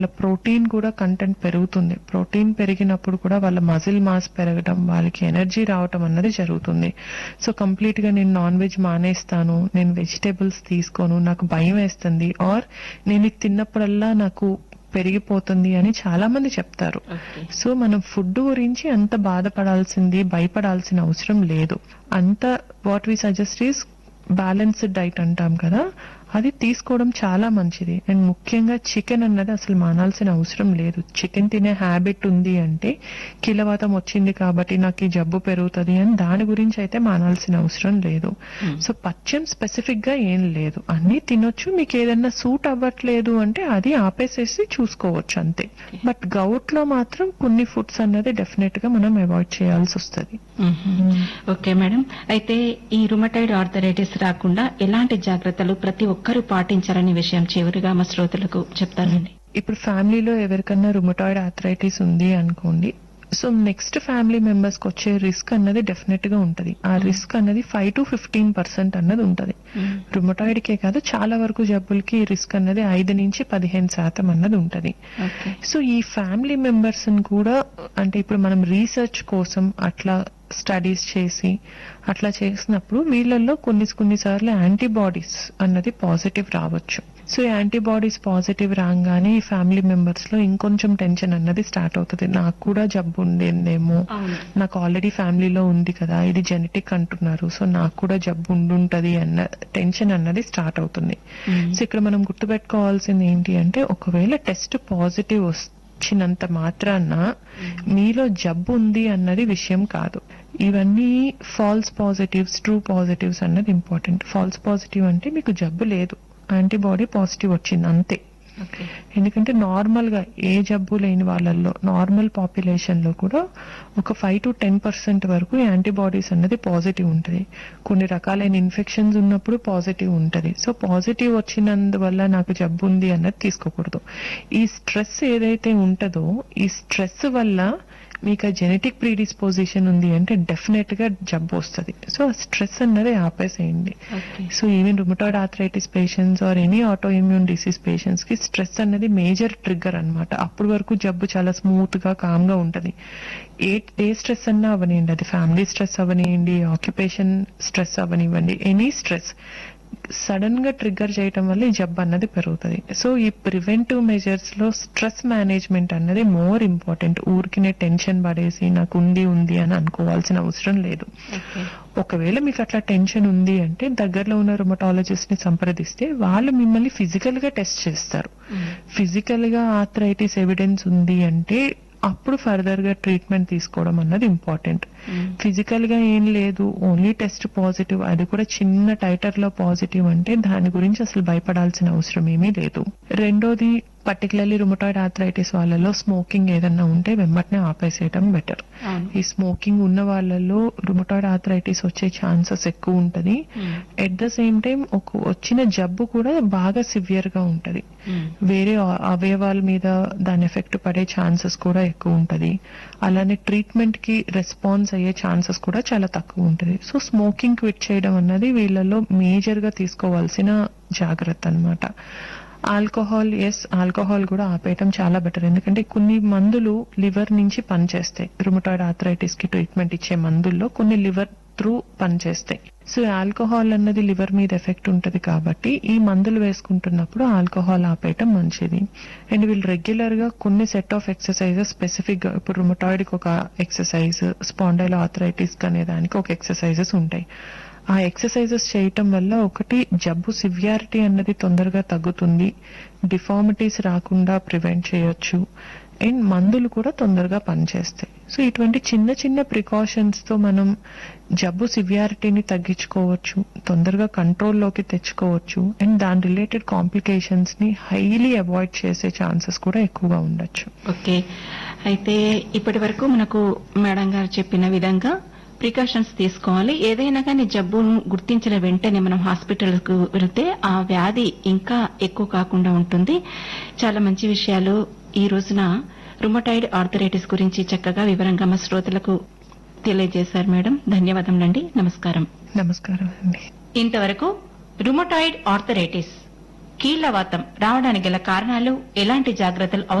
వాళ్ళ ప్రోటీన్ కూడా కంటెంట్ పెరుగుతుంది ప్రోటీన్ పెరిగినప్పుడు కూడా వాళ్ళ మజిల్ మాస్ పెరగడం వాళ్ళకి ఎనర్జీ రావటం అన్నది జరుగుతుంది సో కంప్లీట్ గా నేను నాన్ వెజ్ మానేస్తాను నేను వెజిటేబుల్స్ తీసుకోను నాకు భయం వేస్తుంది ఆర్ నేను ఇది తిన్నప్పుడల్లా నాకు పెరిగిపోతుంది అని చాలా మంది చెప్తారు ఓకే సో మనం ఫుడ్ గురించి అంత బాధపడాల్సింది భయపడాల్సిన అవసరం లేదు అంత what we suggest is balanced diet అంటాం కదా అది తీసుకోవడం చాలా మంచిది అండ్ ముఖ్యంగా చికెన్ అన్నది అసలు మానాల్సిన అవసరం లేదు చికెన్ తినే హ్యాబిట్ ఉంది అంటే కిలవాతం వచ్చింది కాబట్టి నాకు ఈ జబ్బు పెరుగుతుంది అని దాని గురించి అయితే మానాల్సిన అవసరం లేదు సో పచ్చం స్పెసిఫిక్ గా ఏం లేదు అన్ని తినొచ్చు మీకు ఏదన్నా సూట్ అవ్వట్లేదు అంటే అది ఆపేసేసి చూసుకోవచ్చు అంతే బట్ గౌట్ లో మాత్రం కొన్ని ఫుడ్స్ అన్నది డెఫినెట్ గా మనం అవాయిడ్ చేయాల్సి వస్తుంది మ్మ్. ఓకే మేడం అయితే ఈ రుమటైడ్ ఆర్థరైటిస్ రాకుండా ఎలాంటి జాగ్రత్తలు ప్రతి ఒక్కరూ పాటించాలనే విషయం చివరిగా మా శ్రోతలకు చెప్తారండి ఇప్పుడు ఫ్యామిలీలో ఎవరికన్నా రుమటాయిడ్ ఆర్థరైటిస్ ఉంది అనుకోండి సో నెక్స్ట్ ఫ్యామిలీ మెంబర్స్ కి వచ్చే రిస్క్ అన్నది డెఫినెట్ గా ఉంటది ఆ రిస్క్ అన్నది ఫైవ్ టు ఫిఫ్టీన్ పర్సెంట్ అన్నది ఉంటది మ్మ్. రుమటాయిడ్ కే కాదు చాలా వరకు జబ్బులకి ఈ రిస్క్ అన్నది ఐదు నుంచి పదిహేను శాతం అన్నది ఉంటది ఓకే సో ఈ ఫ్యామిలీ మెంబర్స్ కూడా అంటే ఇప్పుడు మనం రీసెర్చ్ కోసం అట్లా స్టడీస్ చేసి అట్లా చేసినప్పుడు వీళ్ళల్లో కొన్ని కొన్నిసార్లు యాంటీబాడీస్ అన్నది పాజిటివ్ రావచ్చు సో యాంటీబాడీస్ పాజిటివ్ రాగానే ఈ ఫ్యామిలీ మెంబర్స్ లో ఇంకొంచెం టెన్షన్ అన్నది స్టార్ట్ అవుతుంది నాకు కూడా జబ్బు ఉండేదేమో అవును నాకు ఆల్రెడీ ఫ్యామిలీలో ఉంది కదా ఇది జెనెటిక్ అంటున్నారు సో నాకు కూడా జబ్బు ఉండుంటది అన్న టెన్షన్ అన్నది స్టార్ట్ అవుతుంది మ్మ్. సో ఇక్కడ మనం గుర్తుపెట్టుకోవాల్సింది ఏంటి అంటే ఒకవేళ టెస్ట్ పాజిటివ్ వచ్చినంత మాత్రాన మీలో జబ్బు ఉంది అన్నది విషయం కాదు ఇవన్నీ ఫాల్స్ పాజిటివ్స్ ట్రూ పాజిటివ్స్ అన్నది ఇంపార్టెంట్ ఫాల్స్ పాజిటివ్ అంటే మీకు జబ్బు లేదు యాంటీబాడీ పాజిటివ్ వచ్చింది అంతే ఓకే ఎందుకంటే నార్మల్ గా ఏ జబ్బు లేని వాళ్ళల్లో నార్మల్ పాపులేషన్ లో కూడా ఒక ఫైవ్ టు టెన్ పర్సెంట్ వరకు యాంటీబాడీస్ అన్నది పాజిటివ్ ఉంటుంది కొన్ని రకాలైన ఇన్ఫెక్షన్స్ ఉన్నప్పుడు పాజిటివ్ ఉంటుంది సో పాజిటివ్ వచ్చినందువల్ల నాకు జబ్బు ఉంది అన్నది తీసుకోకూడదు ఈ స్ట్రెస్ ఏదైతే ఉంటుందో ఈ స్ట్రెస్ వల్ల మీకు ఆ జెనెటిక్ ప్రీడిస్పోజిషన్ ఉంది అంటే డెఫినెట్ గా జబ్బు వస్తుంది సో ఆ స్ట్రెస్ అన్నది ఆపేసేయండి okay so even rheumatoid arthritis patients are any auto immune disease patients కి స్ట్రెస్ అనేది మేజర్ ట్రిగ్గర్ అన్నమాట అప్పటి వరకు జబ్బు చాలా స్మూత్ గా కామ్ గా ఉంటది ఏ ఏ స్ట్రెస్ అన్నా అవనివ్వండి అది ఫ్యామిలీ స్ట్రెస్ అవనివ్వండి ఆక్యుపేషన్ స్ట్రెస్ అవనివ్వండి ఎనీ స్ట్రెస్ సడన్ గా ట్రిగ్గర్ చేయటం వల్ల ఈ జబ్బు అన్నది పెరుగుతుంది సో ఈ ప్రివెంటివ్ మెజర్స్ లో స్ట్రెస్ మేనేజ్మెంట్ అన్నది మోర్ ఇంపార్టెంట్ ఊరికినే టెన్షన్ పడేసి నాకు ఉంది ఉంది అని అనుకోవాల్సిన అవసరం లేదు ఓకే ఒకవేళ మీకు అట్లా టెన్షన్ ఉంది అంటే దగ్గరలో ఉన్న రుమటాలజిస్ట్ ని సంప్రదిస్తే వాళ్ళు మిమ్మల్ని ఫిజికల్ గా టెస్ట్ చేస్తారు మ్మ్. ఫిజికల్ గా ఆథరైటిస్ ఎవిడెన్స్ ఉంది అంటే అప్పుడు ఫర్దర్ గా ట్రీట్మెంట్ తీసుకోవడం అన్నది ఇంపార్టెంట్ మ్మ్. ఫిజికల్ గా ఏం లేదు ఓన్లీ టెస్ట్ పాజిటివ్ అది కూడా చిన్న టైటర్ లో పాజిటివ్ అంటే దాని గురించి అసలు భయపడాల్సిన అవసరం ఏమీ లేదు రెండోది పర్టికులర్లీ రుమటాయిడ్ ఆథరైటిస్ వాళ్ళలో స్మోకింగ్ ఏదన్నా ఉంటే వెంబటనే ఆపేసేయడం బెటర్ అవును ఈ స్మోకింగ్ ఉన్న వాళ్ళలో రుమటాయిడ్ ఆథరైటిస్ వచ్చే ఛాన్సెస్ ఎక్కువ ఉంటది మ్మ్. ఎట్ ద సేమ్ టైం ఒక వచ్చిన జబ్బు కూడా బాగా సివియర్ గా ఉంటది మ్మ్. వేరే అ- అవయవాల మీద దాని ఎఫెక్ట్ పడే ఛాన్సెస్ కూడా ఎక్కువ ఉంటది అలానే ట్రీట్మెంట్ కి రెస్పాన్స్ అయ్యే ఛాన్సెస్ కూడా చాలా తక్కువ ఉంటది సో స్మోకింగ్ క్విట్ చేయడం అన్నది వీళ్ళలో మేజర్ గా తీసుకోవాల్సిన జాగ్రత్త అన్నమాట ఆల్కహాల్ ఎస్ ఆల్కహాల్ కూడా ఆపేయటం చాలా బెటర్ ఎందుకంటే కొన్ని మందులు లివర్ నుంచి పనిచేస్తాయి రుమటాయిడ్ ఆథరైటిస్ కి ట్రీట్మెంట్ ఇచ్చే మందుల్లో కొన్ని లివర్ త్రూ పనిచేస్తాయి సో ఆల్కహాల్ అన్నది లివర్ మీద ఎఫెక్ట్ ఉంటది కాబట్టి ఈ మందులు వేసుకుంటున్నప్పుడు ఆల్కహాల్ ఆపేయటం మంచిది అండ్ వీళ్ళు రెగ్యులర్ గా కొన్ని సెట్ ఆఫ్ ఎక్సర్సైజెస్ స్పెసిఫిక్ గా ఇప్పుడు రుమటాయిడ్ కి ఒక ఎక్సర్సైజ్ స్పాండైల్ ఆథరైటిస్ అనే దానికి ఒక ఎక్సర్సైజెస్ ఉంటాయి ఆ ఎక్సర్సైజెస్ చేయటం వల్ల ఒకటి జబ్బు సివియారిటీ అన్నది తొందరగా తగ్గుతుంది డిఫార్మిటీస్ రాకుండా ప్రివెంట్ చేయొచ్చు అండ్ మందులు కూడా తొందరగా పనిచేస్తాయి సో ఇటువంటి చిన్న చిన్న ప్రికాషన్స్ తో మనం జబ్బు సివియారిటీని తగ్గించుకోవచ్చు తొందరగా కంట్రోల్లోకి తెచ్చుకోవచ్చు అండ్ దాని రిలేటెడ్ కాంప్లికేషన్స్ ని హైలీ అవాయిడ్ చేసే ఛాన్సెస్ కూడా ఎక్కువగా ఉండొచ్చు ఓకే అయితే ఇప్పటి వరకు మనకు మేడం గారు చెప్పిన విధంగా ప్రికాషన్స్ తీసుకోవాలి ఏదైనా కానీ జబ్బును గుర్తించిన వెంటనే మనం హాస్పిటల్కు వెళ్తే ఆ వ్యాధి ఇంకా ఎక్కువ కాకుండా ఉంటుంది చాలా మంచి విషయాలు ఈ రోజున రుమటైడ్ ఆర్థరైటిస్ గురించి చక్కగా వివరంగా మా శ్రోతలకు తెలియజేశారు మేడం ధన్యవాదములండి నమస్కారం నమస్కారం అండి ఇంతవరకు రుమటాయిడ్ ఆర్థరైటిస్ కీళ్లవాతం రావడానికి గల కారణాలు ఎలాంటి జాగ్రత్తలు